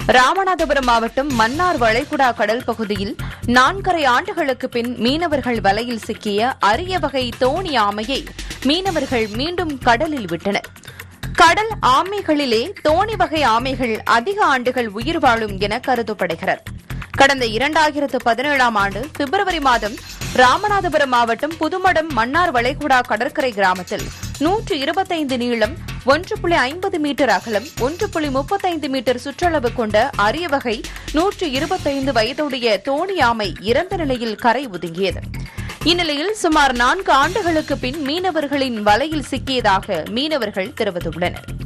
ராமநாதபுரம் மாவட்டம் மன்னார் வளைகுடா கடல் பகுதியில் நான்கரை ஆண்டுகளுக்கு பின் மீனவர்கள் வலையில் சிக்கிய அரிய வகை தோணி ஆமையை மீனவர்கள் மீண்டும் கடலில் விட்டனர் கடல் ஆமைகளிலே தோணி வகை ஆமைகள் அதிக ஆண்டுகள் உயிர் வாழும் என கருதப்படுகிறது கடந்த இரண்டாயிரத்து பதினேழாம் ஆண்டு பிப்ரவரி மாதம் ராமநாதபுரம் மாவட்டம் புதுமடம் மன்னார் வளைகுடா கடற்கரை கிராமத்தில் நூற்று இருபத்தைந்து நீளம் ஒன்று புள்ளி ஐம்பது மீட்டர் அகலம் ஒன்று புள்ளி முப்பத்தைந்து மீட்டர் சுற்றளவு கொண்ட அரிய வகை நூற்று இருபத்தைந்து வயதுடைய தோணி ஆமை இறந்த நிலையில் கரை ஒதுங்கியது இந்நிலையில் சுமார் நான்கு ஆண்டுகளுக்கு பின் மீனவர்களின் வலையில் சிக்கியதாக மீனவர்கள் தெரிவித்துள்ளனர்